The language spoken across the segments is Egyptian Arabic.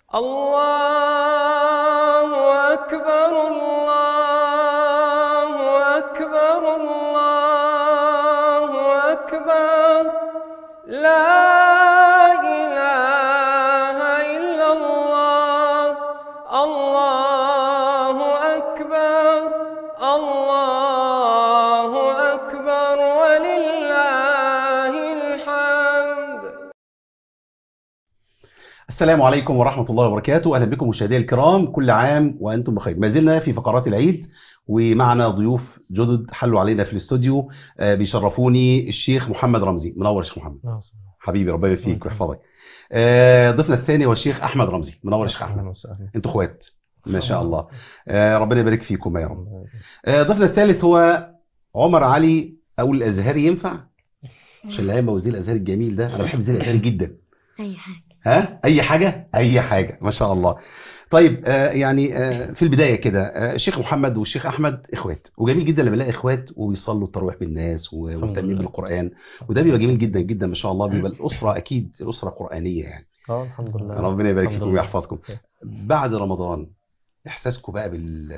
الله أكبر الله أكبر الله أكبر لا إله إلا الله الله أكبر الله أكبر ولله الحمد السلام عليكم ورحمة الله وبركاته أهلا بكم مشاهدينا الكرام كل عام وأنتم بخير ما زلنا في فقرات العيد ومعنا ضيوف جدد حلوا علينا في الاستوديو آه، بيشرفوني الشيخ محمد رمزي منور يا شيخ محمد حبيبي ربنا يوفقك ويحفظك آه، ضيفنا الثاني هو الشيخ أحمد رمزي منور يا شيخ أحمد وسهلا انتوا اخوات ما شاء الله آه، ربنا يبارك فيكم يا رب آه، ضيفنا الثالث هو عمر علي أو الأزهري ينفع عشان العلم وزير الأزهري الجميل ده أنا بحب وزير الأزهري جدا أي حاجة ها اي حاجه اي حاجه ما شاء الله طيب آه يعني آه في البدايه كده آه الشيخ محمد والشيخ احمد اخوات وجميل جدا لما الاقي اخوات وبيصلوا التراويح بالناس ومهتمين لله. بالقران وده بيبقى جميل جدا جدا ما شاء الله بيبقى الاسره اكيد الاسره قرانيه يعني اه الحمد لله ربنا يبارك الحمد فيكم لله. ويحفظكم بعد رمضان احساسكم بقى بال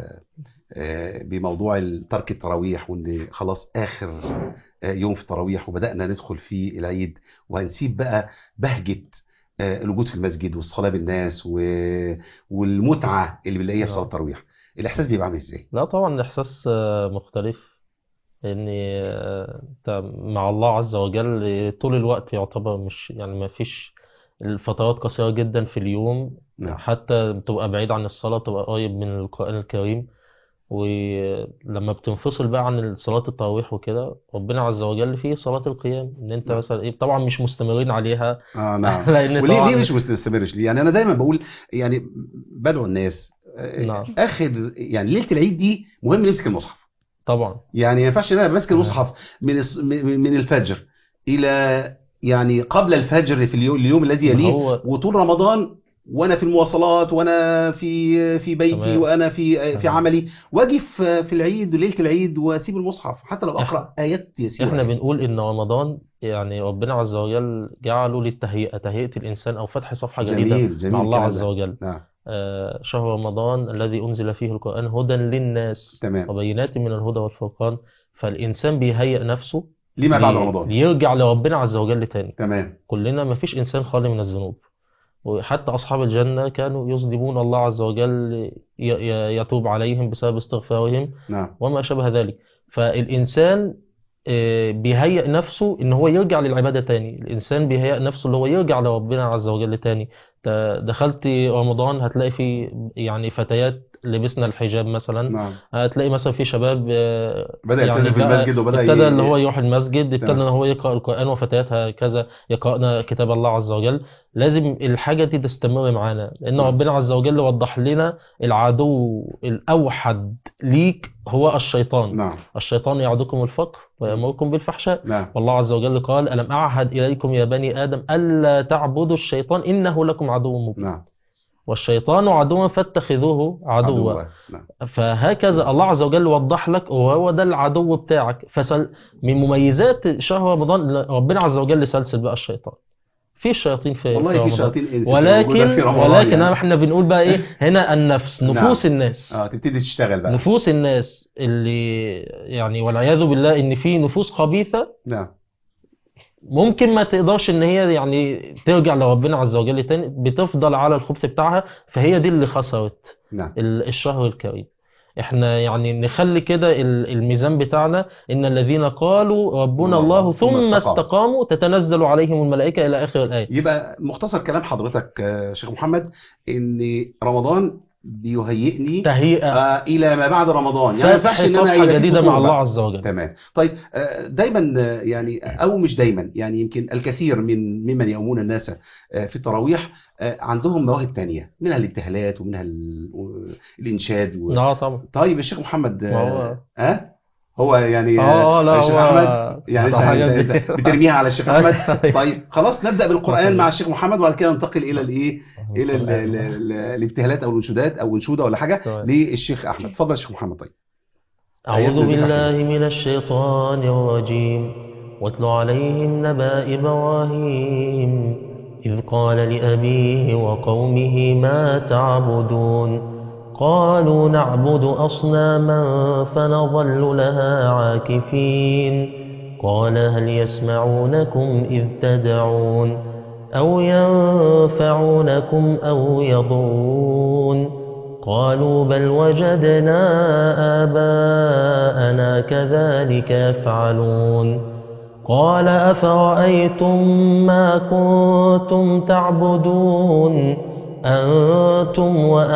آه، بموضوع ترك التراويح وان خلاص اخر آه، يوم في التراويح وبدانا ندخل في العيد وهنسيب بقى بهجه آه، الوجود في المسجد والصلاه بالناس و- والمتعه اللي بنلاقيها في صلاه التراويح الاحساس بيبقى عامل ازاي لا طبعا احساس آه، مختلف ان آه، انت مع الله عز وجل طول الوقت يعتبر مش يعني ما فيش الفترات قصيرة جدا في اليوم نعم حتى بتبقى بعيد عن الصلاة تبقى قريب من القرآن الكريم ولما بتنفصل بقى عن صلاة التراويح وكده ربنا عز وجل فيه صلاة القيام ان انت نعم. مثلا ايه طبعا مش مستمرين عليها اه نعم لان وليه طبعا ليه مش مستمرش ليه يعني انا دايما بقول يعني بدعو الناس آه، نعم. اخر يعني ليله العيد دي مهم نمسك المصحف طبعا يعني ما ينفعش ان انا ماسك نعم. المصحف من الص- من من الفجر الى يعني قبل الفجر في اليوم اليوم الذي ما يليه هو وطول رمضان وانا في المواصلات وانا في في بيتي تمام. وانا في في تمام. عملي واجي في في العيد وليله العيد واسيب المصحف حتى لو اقرا ايات يسيره احنا يعني. بنقول ان رمضان يعني ربنا عز وجل جعله للتهيئة تهيئة الانسان او فتح صفحة جديدة جميل جميل مع الله الكلام عز ده. وجل نعم آه، شهر رمضان الذي انزل فيه القرآن هدى للناس تمام وبينات من الهدى والفرقان فالانسان بيهيئ نفسه لما بعد لي- رمضان ليرجع لربنا عز وجل تاني تمام كلنا ما فيش انسان خالي من الذنوب وحتى اصحاب الجنة كانوا يظلمون الله عز وجل ي- ي- يتوب عليهم بسبب استغفارهم نعم وما شابه ذلك فالإنسان آه، بيهيئ نفسه إن هو يرجع للعبادة تاني الإنسان بيهيئ نفسه اللي هو يرجع لربنا عز وجل تاني ت- دخلت رمضان هتلاقي في يعني فتيات لبسنا الحجاب مثلا نعم هتلاقي مثلا في شباب آه، بدا يعني يلتزم في بقى المسجد وبدا ابتدى ي- اللي هو يروح المسجد ابتدى تمام. ان هو يقرأ القرآن وفتيات هكذا يقرأن كتاب الله عز وجل لازم الحاجة دي تستمر معانا لأن نعم. ربنا عز وجل وضح لنا العدو الأوحد ليك هو الشيطان نعم الشيطان يعدكم الفقر ويأمركم بالفحشاء نعم والله عز وجل قال ألم أعهد إليكم يا بني آدم ألا تعبدوا الشيطان إنه لكم عدو مبين نعم والشيطان عدوا فاتخذوه عدوا عدوة. نعم فهكذا الله عز وجل وضح لك وهو ده العدو بتاعك فسل من مميزات شهر رمضان ربنا عز وجل سلسل بقى الشيطان في الشياطين في في والله في رمضان شياطين انس ولكن موجودة في رمضان ولكن يعني. احنا بنقول بقى ايه هنا النفس نعم. نفوس الناس اه تبتدي تشتغل بقى نفوس الناس اللي يعني والعياذ بالله ان في نفوس خبيثة نعم ممكن ما تقدرش ان هي يعني ترجع لربنا عز وجل تاني بتفضل على الخبث بتاعها فهي دي اللي خسرت نعم ال- الشهر الكريم احنا يعني نخلي كده ال- الميزان بتاعنا ان الذين قالوا ربنا الله ثم استقاموا. استقاموا تتنزل عليهم الملائكة الى اخر الآية يبقى مختصر كلام حضرتك آه، شيخ محمد ان رمضان بيهيئني تهيئة آه الى ما بعد رمضان يعني ما فتح ينفعش ان انا صفحة يبقى في جديدة مع فتور الله بقى. عز وجل تمام طيب آه، دايما آه، يعني او مش دايما يعني يمكن الكثير من ممن يؤمون الناس آه، في التراويح آه، عندهم مواهب تانية منها الابتهالات ومنها ال- الانشاد و... اه طبعا طيب الشيخ محمد ما هو- اه ها هو يعني اه اه لا الشيخ هو احمد يعني انت, طبعاً انت, دي- انت بترميها على الشيخ احمد طيب خلاص نبدا بالقران مثلاً. مع الشيخ محمد وبعد كده ننتقل الى الايه الى ال- ال- ال- الابتهالات او الانشودات او انشوده ولا حاجه تمام. للشيخ احمد اتفضل يا شيخ محمد طيب أعوذ آيات ذكر بالله من الشيطان الرجيم واتل عليهم نبأ إبراهيم إذ قال لأبيه وقومه ما تعبدون قالوا نعبد أصناما فنظل لها عاكفين قال هل يسمعونكم إذ تدعون أو ينفعونكم أو يضرون قالوا بل وجدنا آباءنا كذلك يفعلون قال أفرأيتم ما كنتم تعبدون أنتم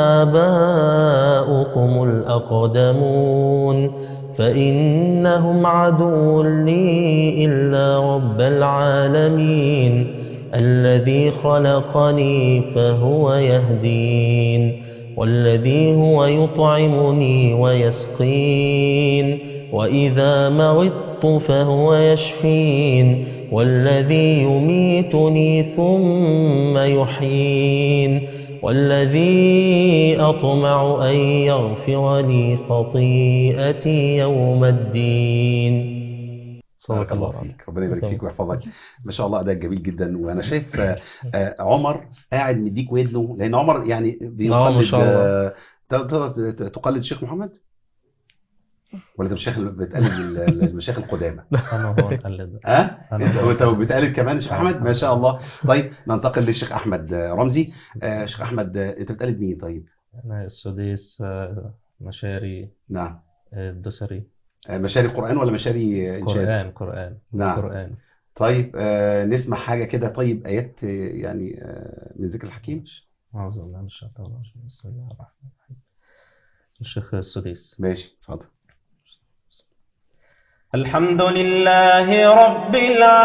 وآباؤكم الأقدمون فإنهم عدو لي إلا رب العالمين الذي خلقني فهو يهدين والذي هو يطعمني ويسقين وإذا مرضت فهو يشفين والذي يميتني ثم يحيين والذي أطمع أن يغفر لي خطيئتي يوم الدين بارك الله فيك ربنا يبارك فيك ويحفظك ما شاء الله اداء جميل جدا وانا شايف آه، آه، عمر قاعد مديك ودنه لان عمر يعني بيقلد ما شاء الله. آه، تقدر تقلد الشيخ محمد ولا انت مشايخ بتقلد ال- المشايخ القدامى انا هو مقلد ها أنا انت هو. وانت بتقلد كمان الشيخ احمد ما شاء الله طيب ننتقل للشيخ احمد آه، رمزي آه، شيخ احمد آه، انت بتقلد مين طيب انا السديس آه، مشاري نعم آه، الدسري آه، مشاري قران ولا مشاري آه، انشاد قرآن قرآن نعم. قرآن طيب آه، نسمع حاجه كده طيب ايات آه، يعني آه، من ذكر الحكيم أعوذ بالله من الشيطان الرجيم بسم الله الرحمن الرحيم الشيخ السديس ماشي اتفضل الحمد لله رب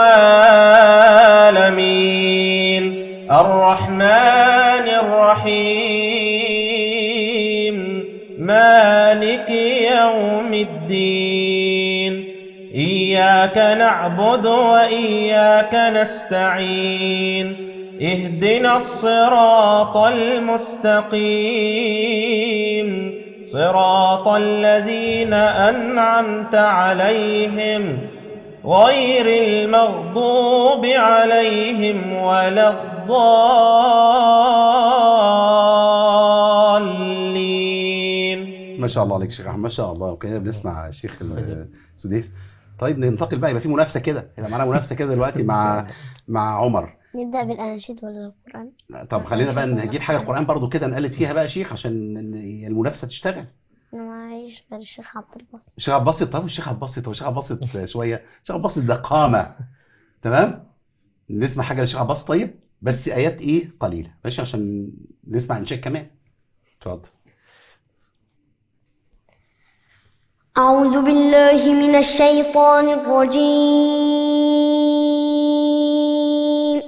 العالمين الرحمن الرحيم مالك يوم الدين إياك نعبد وإياك نستعين اهدنا الصراط المستقيم صراط الذين أنعمت عليهم غير المغضوب عليهم ولا الضالين ما شاء الله عليك شيخ احمد ما شاء الله وكده بنسمع الشيخ السديس طيب ننتقل بقى يبقى في منافسه كده يبقى معانا منافسه كده دلوقتي مع مع عمر نبدأ بالأناشيد ولا القرآن؟ طب خلينا بقى نجيب حاجه قران برضو كده نقلد فيها بقى شيخ عشان ن- المنافسه تشتغل أنا معيش غير الشيخ عبد الباسط الشيخ عباس طب الشيخ عباس هو الشيخ عباس شويه الشيخ عباس ده قامه تمام نسمع حاجه للشيخ عباس طيب بس ايات ايه قليله ماشي عشان نسمع انشاد كمان اتفضل أعوذ بالله من الشيطان الرجيم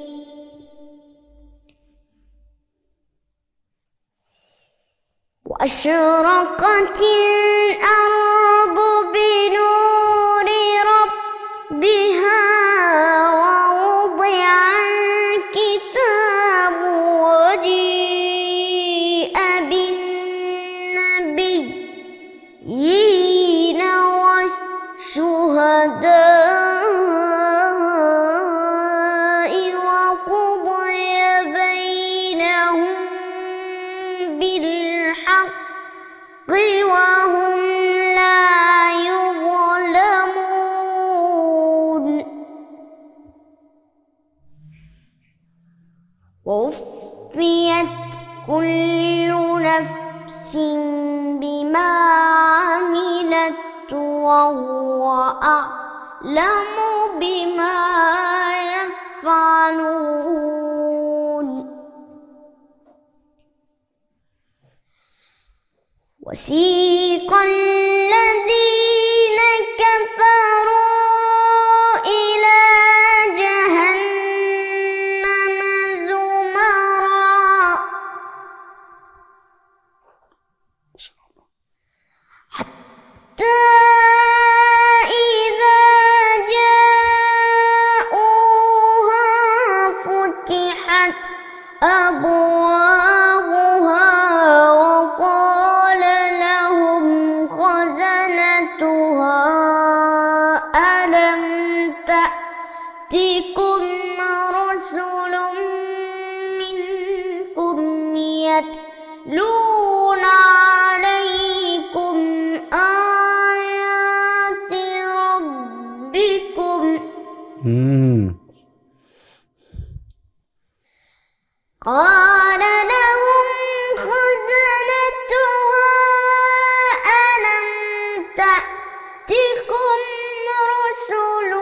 وأشرقت الأرض بنور ربها ووضع الكتاب وجيء بالنبيين والشهداء وقضي بينهم بالحق وهم لا يظلمون ووفيت كل نفس بما عملت وهو أعلم بما يفعلون وسيق الذين كفروا إلى جهنم زمرا حتى إذا جاءوها فتحت أبوابها وقال لهم يتلون عليكم آيات ربكم مم. قال لهم خزنتها ألم تأتكم رسل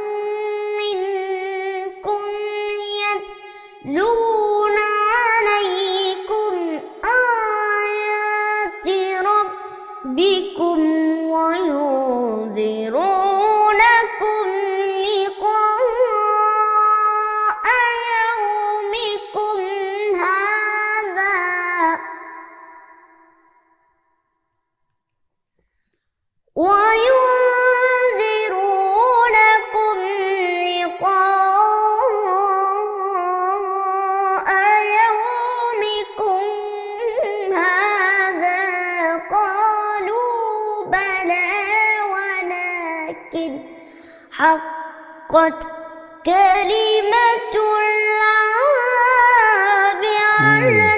منكم يتلون عليكم آيات ربكم وينذرونكم لقاء يومكم هذا وينذرونكم لقاء يومكم هذا قالوا بلى ولكن حقت كلمة العذاب على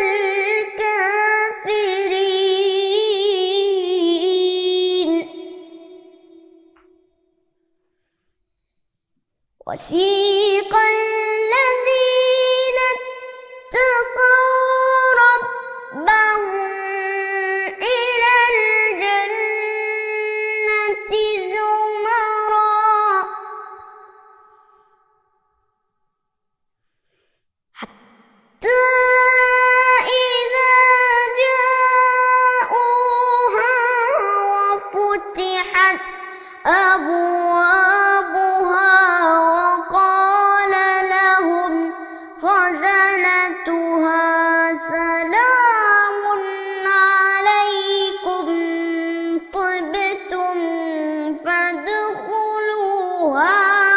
الكافرين وسيق الذين اتقوا ربهم إلى الجنة زمرا حتى إذا جاءوها وفتحت أبوابها وقال لهم خزنتها سلام عليكم طبتم فادخلوها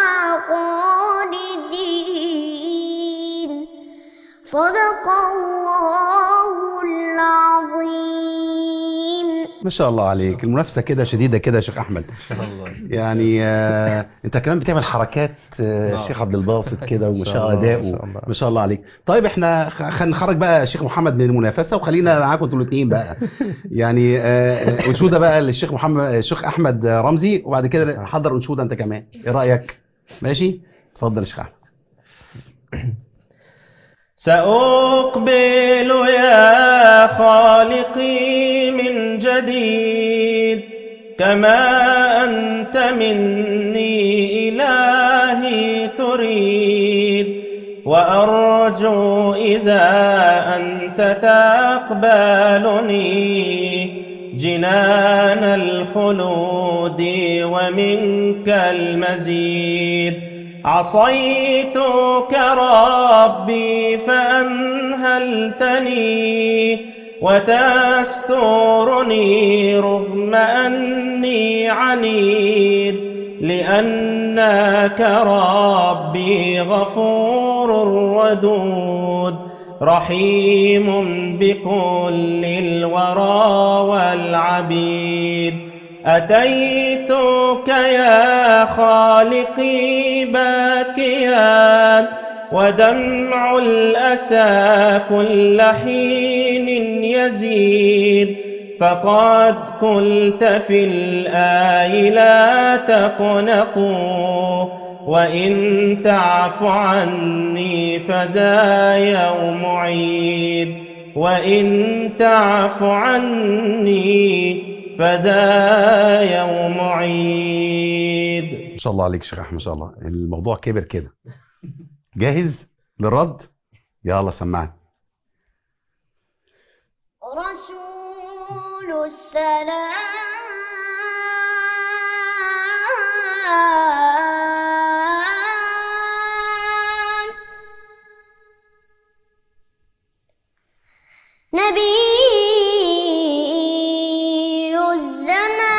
خالدين صدق الله العظيم ما شاء الله عليك المنافسة كده شديدة كده يا شيخ أحمد يعني آه أنت كمان بتعمل حركات آه نعم. الشيخ عبد الباسط كده وما ما شاء شاء الله، أداؤه ما شاء الله. ما شاء الله عليك طيب احنا خ- خ- نخرج بقى الشيخ محمد من المنافسة وخلينا معاكم انتوا الاثنين بقى يعني آه، آه، أنشودة بقى للشيخ محمد الشيخ أحمد رمزي وبعد كده حضر أنشودة أنت كمان إيه رأيك؟ ماشي؟ اتفضل يا شيخ أحمد سأقبل يا خالقي من جديد كما أنت مني إلهي تريد وأرجو إذا أنت تقبلني جنان الخلود ومنك المزيد عصيتك ربي فأنهلتني وتسترني رغم أني عنيد لأنك ربي غفور ودود رحيم بكل الورى والعبيد أتيتك يا خالقي باكيا ودمع الأسى كل حين يزيد فقد قلت في الآي لا تقنطوا وإن تعف عني فدا يوم عيد وإن تعف عني فدا يوم عيد ما شاء الله عليك يا شيخ أحمد ما شاء الله الموضوع كبر كده جاهز للرد؟ يلا سمعني رسول السلام نبي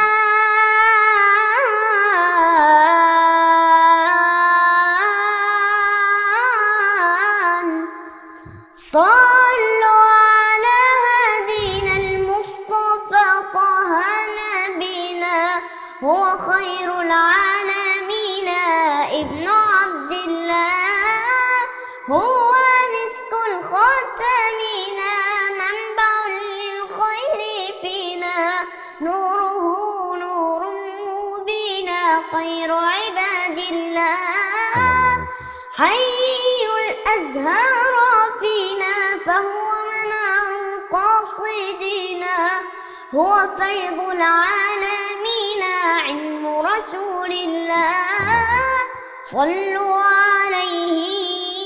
الزمان صلوا على هدينا المصطفى طه نبينا هو خير العالمين ابن عبد الله هو مسك الخاتمين من حي الأزهار فينا فهو منار قاصدنا هو فيض العالمين علم رسول الله صلوا عليه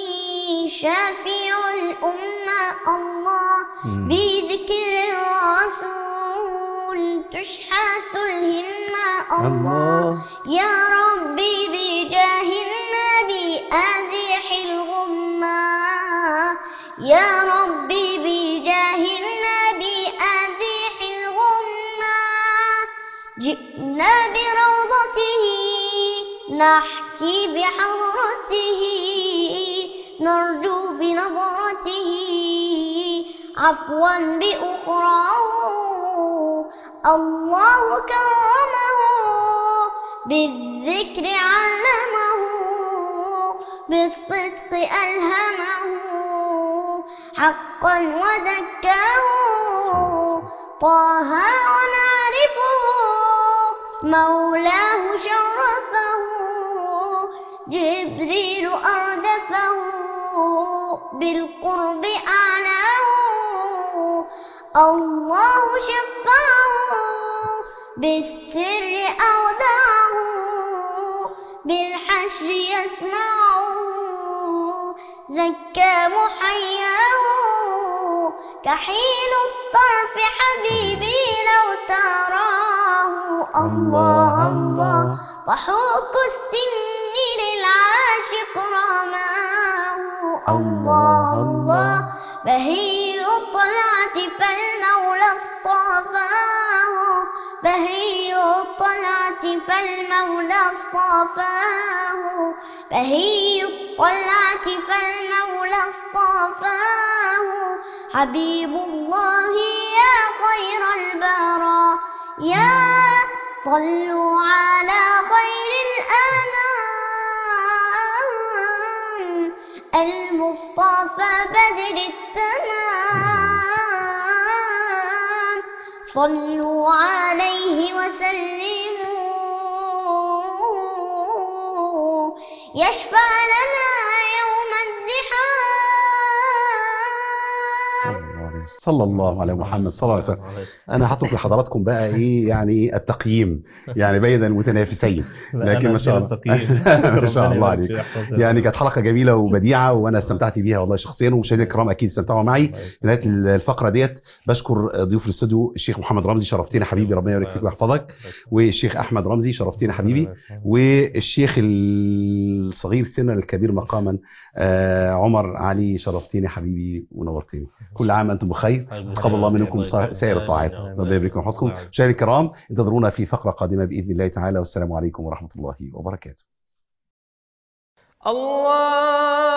شافع الأمة الله بذكر الرسول تشحث الهمة الله يا ربي بجاه النبي أزح الغمة يا ربي بجاه النبي أزح الغمة جئنا بروضته نحكي بحضرته نرجو بنظرته عفوا بأخراه الله كرمه بالذكر علمه بالصدق ألهمه حقا وزكاه طه ونعرفه مولاه شرفه جبريل أردفه بالقرب أعلاه الله شفعه بالسر أودعه بالحشر يسمعه زكى محياه كحيل الطرف حبيبي لو تراه الله الله ضحوك السن للعاشق رماه الله الله بهي الطلعة فالمولى اصطفاه بهي الطلعة فالمولى اصطفاه بهي الطلعة فالمولى اصطفاه حبيب الله يا خير البرى يا صلوا على خير الأنام المصطفى بدر التمام صلوا عليه وسلموا يشفع لنا يوم الزحام صلى الله على محمد صلى الله عليه وسلم انا هترك لحضراتكم بقى ايه يعني التقييم يعني بين المتنافسين لكن ما شاء الله ما شاء الله عليك يعني كانت حلقه جميله وبديعه وانا استمتعت بيها والله شخصيا ومشاهدينا الكرام اكيد استمتعوا معي في نهايه الفقره ديت بشكر ضيوف الاستوديو الشيخ محمد رمزي شرفتنا حبيبي ربنا يبارك فيك ويحفظك والشيخ احمد رمزي شرفتنا حبيبي والشيخ الصغير سنا الكبير مقاما آه، عمر علي شرفتني حبيبي ونورتني كل عام انتم بخير تقبل الله منكم سائر الطاعات ربنا يبارك ويحفظكم مشاهدينا الكرام انتظرونا في فقره قادمه باذن الله تعالى والسلام عليكم ورحمه الله وبركاته الله